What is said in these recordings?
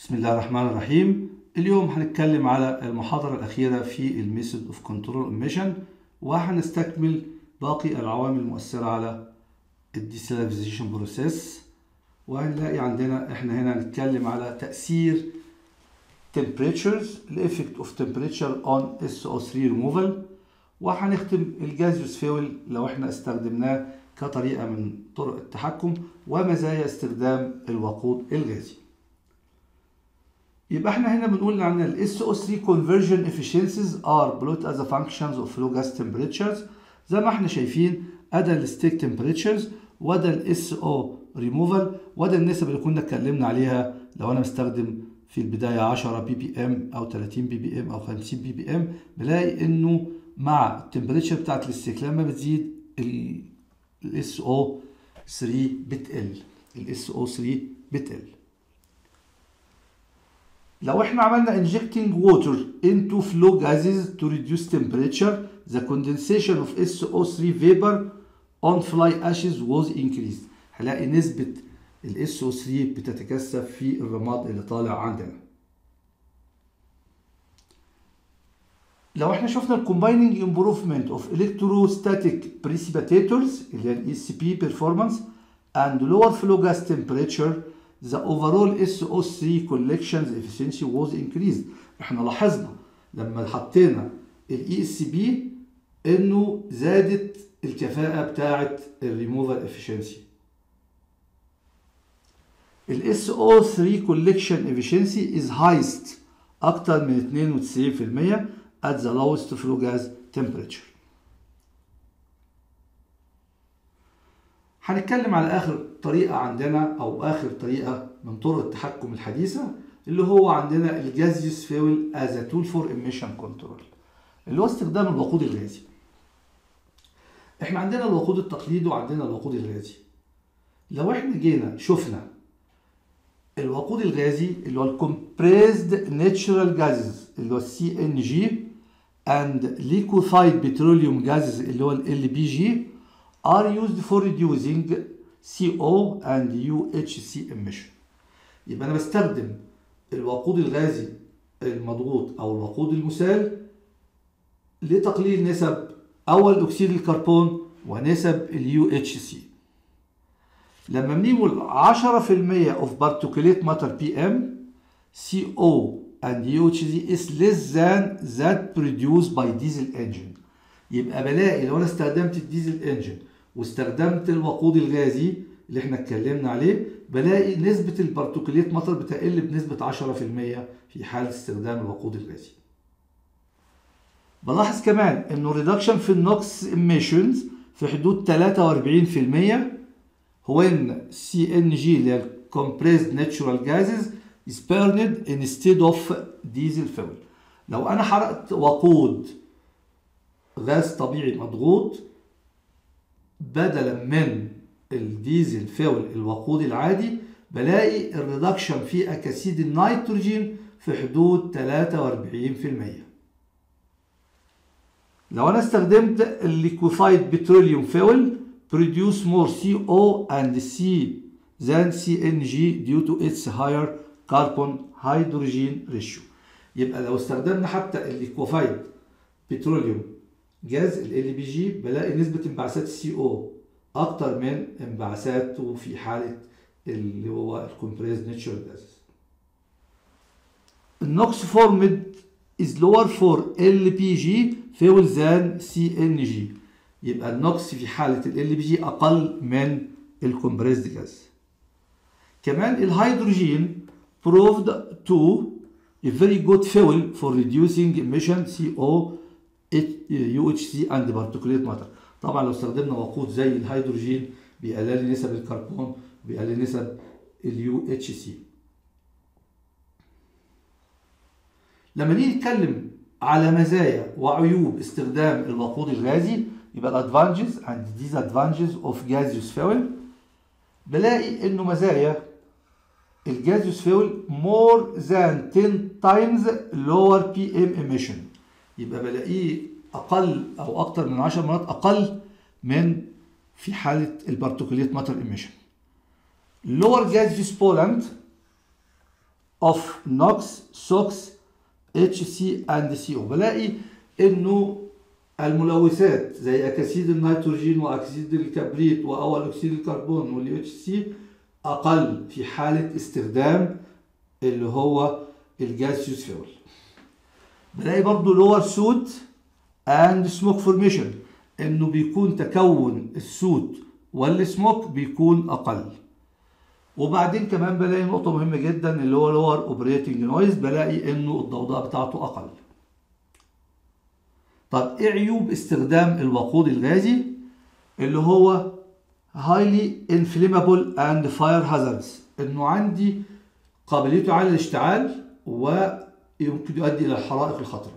بسم الله الرحمن الرحيم اليوم هنتكلم على المحاضرة الأخيرة في الميثود اوف كنترول ايميشن وهنستكمل باقي العوامل المؤثرة على الديسلافيزيشن بروسيس وهنلاقي عندنا احنا هنا هنتكلم على تأثير temperatures الافكت اوف temperature on SO3 removal وهنختم الجازيوس فيول لو احنا استخدمناه كطريقة من طرق التحكم ومزايا استخدام الوقود الغازي يبقى احنا هنا بنقول ان ال SO3 conversion efficiencies are plotted as a functions of flow gas temperatures زي ما احنا شايفين ادى الستيك temperatures وده ال SO removal وده النسب اللي كنا اتكلمنا عليها لو انا مستخدم في البداية 10 بي بي ام او 30 بي بي ام او 50 بي بي ام بلاقي انه مع التمبريتشر بتاعت الستيك لما بتزيد ال SO3 بتقل ال SO3 بتقل لو احنا عملنا injecting water into flow gases to reduce temperature the condensation of SO3 vapor on fly ashes was increased هلاقي نسبة ال SO3 بتتكثف في الرماد اللي طالع عندنا لو احنا شفنا ال combining improvement of electrostatic precipitators اللي هي ال ECP performance and lower flow gas temperature the overall SO3 collections efficiency was increased احنا لاحظنا لما حطينا الاي اس بي انه زادت الكفاءة بتاعة الريموفال efficiency ال SO3 collection efficiency is highest اكتر من 92% at the lowest flow gas temperature هنتكلم على اخر طريقه عندنا او اخر طريقه من طرق التحكم الحديثه اللي هو عندنا الجازيوس فيول از ا تول فور ايميشن كنترول اللي هو استخدام الوقود الغازي احنا عندنا الوقود التقليدي وعندنا الوقود الغازي لو احنا جينا شفنا الوقود الغازي اللي هو الكومبريزد ناتشورال جازز اللي هو السي ان جي اند ليكوفايد بتروليوم جازز اللي هو ال بي جي are used for reducing CO and UHC emission يبقى أنا بستخدم الوقود الغازي المضغوط أو الوقود المسال لتقليل نسب أول أكسيد الكربون ونسب ال UHC لما بنقول 10% of particulate matter PM CO and UHC is less than that produced by diesel engine يبقى بلاقي لو انا استخدمت الديزل انجن واستخدمت الوقود الغازي اللي احنا اتكلمنا عليه بلاقي نسبة البارتوكليت مطر بتقل بنسبة 10% في حالة استخدام الوقود الغازي. بلاحظ كمان انه ريدكشن في النوكس emissions في حدود 43% هو ان سي ان جي اللي هي compressed natural gases is burned instead of diesel fuel. لو انا حرقت وقود غاز طبيعي مضغوط بدلا من الديزل فيول الوقود العادي بلاقي الريدكشن في اكاسيد النيتروجين في حدود 43% لو انا استخدمت الليكوفايد بتروليوم فيول produce more CO and C than CNG due to its higher carbon hydrogen ratio يبقى لو استخدمنا حتى الليكوفايد بتروليوم جاز ال بي جي بلاقي نسبة انبعاثات السي او أكتر من انبعاثاته في حالة اللي هو الكومبريز ناتشورال جازز. النوكس فورمد is lower for LPG fuel than CNG يبقى النوكس في حالة ال بي جي أقل من الكومبريزد جاز. كمان الهيدروجين proved to a very good fuel for reducing emission CO UHC and particulate matter طبعا لو استخدمنا وقود زي الهيدروجين بيقلل نسب الكربون بيقلل نسب اليو اتش سي لما نيجي نتكلم على مزايا وعيوب استخدام الوقود الغازي يبقى الادفانتجز and disadvantages اوف gaseous fuel بلاقي انه مزايا الجازيوس فيول more than 10 times lower PM emission يبقى بلاقيه اقل او اكتر من 10 مرات اقل من في حاله البارتيكوليت ماتر ايميشن لور جازيوس بولنت of NOx, SOx, HC and CO بلاقي انه الملوثات زي اكاسيد النيتروجين واكسيد الكبريت واول اكسيد الكربون واليو اتش سي اقل في حاله استخدام اللي هو الجازيوس فيول بلاقي برضو لور سوت اند سموك فورميشن انه بيكون تكون السوت والسموك بيكون اقل وبعدين كمان بلاقي نقطة مهمة جدا اللي هو لور اوبريتنج نويز بلاقي انه الضوضاء بتاعته اقل. طب ايه عيوب استخدام الوقود الغازي اللي هو highly inflammable and fire hazards انه عندي قابليته على الاشتعال ويمكن يؤدي الى الحرائق الخطره.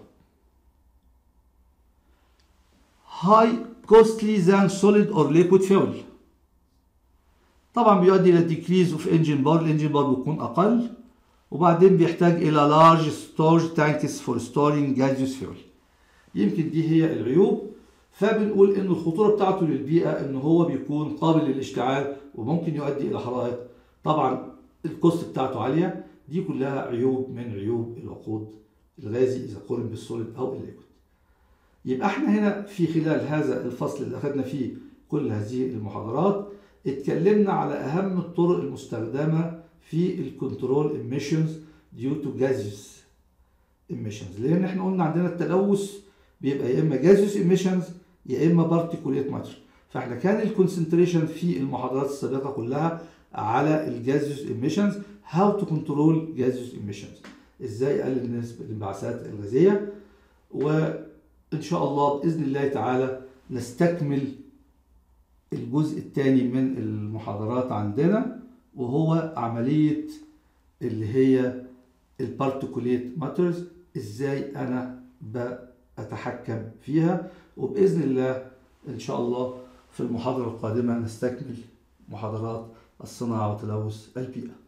high costly than solid or liquid fuel طبعا بيؤدي الى decrease of engine bar الانجن بار بيكون اقل وبعدين بيحتاج الى large storage tanks for storing gaseous fuel يمكن دي هي العيوب فبنقول ان الخطوره بتاعته للبيئه ان هو بيكون قابل للاشتعال وممكن يؤدي الى حرائق طبعا الكوست بتاعته عاليه دي كلها عيوب من عيوب الوقود الغازي اذا قارن بالسوليد او الليكويد يبقى احنا هنا في خلال هذا الفصل اللي اخذنا فيه كل هذه المحاضرات اتكلمنا على اهم الطرق المستخدمه في الكنترول emissions due to gaseous emissions لان احنا قلنا عندنا التلوث بيبقى يا اما gaseous emissions يا اما particulate matter فاحنا كان الكونسنتريشن في المحاضرات السابقه كلها على الجازيوس emissions how to control gaseous emissions ازاي اقلل نسبه الانبعاثات الغازيه وان شاء الله باذن الله تعالى نستكمل الجزء الثاني من المحاضرات عندنا وهو عملية اللي هي البارتيكوليت ماترز ازاي انا بتحكم فيها وبإذن الله ان شاء الله في المحاضرة القادمة نستكمل محاضرات الصناعة وتلوث البيئة